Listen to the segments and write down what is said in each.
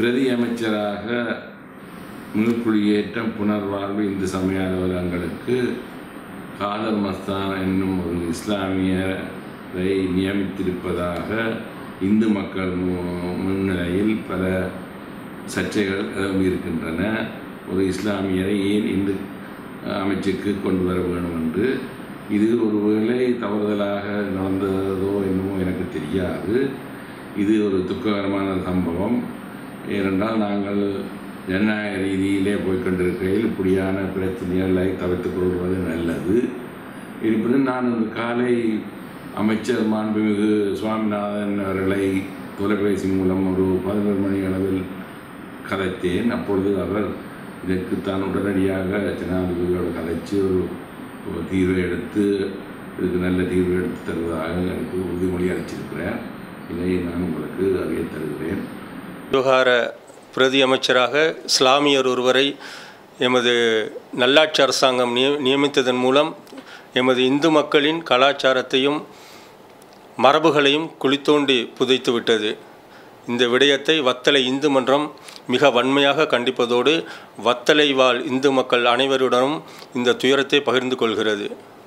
பிரதி அமைச்சராக மீள்குடியேற்றம் புனர்வாழ்வு இந்து சமய அலுவலகங்களுக்கு காதர் மஸ்தான் என்னும் ஒரு இஸ்லாமியரை நியமித்திருப்பதாக இந்து மக்கள் மு- முன்னிலையில் பல சர்ச்சைகள் இருக்கின்றன ஒரு இஸ்லாமியரை ஏன் இந்து அமைச்சுக்கு கொண்டு வர வேண்டும் என்று இது ஒருவேளை தவறுதலாக நடந்ததோ என்னமோ எனக்கு தெரியாது இது ஒரு துக்ககரமான சம்பவம் ஏனென்றால் நாங்கள் ஜனநாயக ரீதியிலே போய்க்கொண்டிருக்கையில் இப்படியான பிரச்சனைகளை தவிர்த்துக் கொள்வது நல்லது இருப்பினும் நான் இன்று காலை அமைச்சர் மாண்புமிகு சுவாமிநாதன் அவர்களை தொலைபேசி மூலம் ஒரு பதினோரு மணி அளவில் கதைத்தேன் அப்பொழுது அவர் இதற்கு தான் உடனடியாக ஜனாதிபதியோடு கதைச்சு ஒரு ஒரு தீர்வை எடுத்து இதுக்கு நல்ல தீர்வு எடுத்து தருவதாக எனக்கு உறுதிமொழி அளிச்சிருக்கிறார் இதை நான் உங்களுக்கு அறிய தருகிறேன் விவகார பிரதி அமைச்சராக இஸ்லாமியர் ஒருவரை எமது நல்லாட்சி அரசாங்கம் நிய நியமித்ததன் மூலம் எமது இந்து மக்களின் கலாச்சாரத்தையும் மரபுகளையும் குளித்தோண்டி புதைத்து விட்டது இந்த விடயத்தை வத்தலை இந்து மன்றம் மிக வன்மையாக கண்டிப்பதோடு வத்தலை வாழ் இந்து மக்கள் அனைவருடனும் இந்த துயரத்தை பகிர்ந்து கொள்கிறது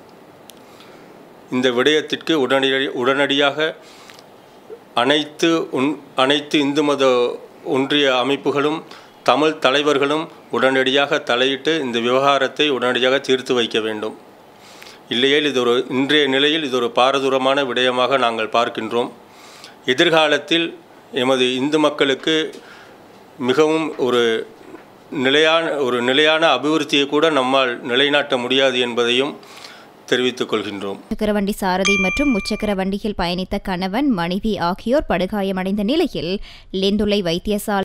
இந்த விடயத்திற்கு உடனடி உடனடியாக அனைத்து உன் அனைத்து இந்து மத ஒன்றிய அமைப்புகளும் தமிழ் தலைவர்களும் உடனடியாக தலையிட்டு இந்த விவகாரத்தை உடனடியாக தீர்த்து வைக்க வேண்டும் இல்லையேல் இது ஒரு இன்றைய நிலையில் இது ஒரு பாரதூரமான விடயமாக நாங்கள் பார்க்கின்றோம் எதிர்காலத்தில் எமது இந்து மக்களுக்கு மிகவும் ஒரு நிலையான ஒரு நிலையான அபிவிருத்தியை கூட நம்மால் நிலைநாட்ட முடியாது என்பதையும் தெரிவித்துக் கொள்கின்றோம் சக்கரவண்டி சாரதி மற்றும் முச்சக்கர வண்டியில் பயணித்த கணவன் மனைவி ஆகியோர் படுகாயமடைந்த நிலையில் லிந்துலை வைத்தியசாலை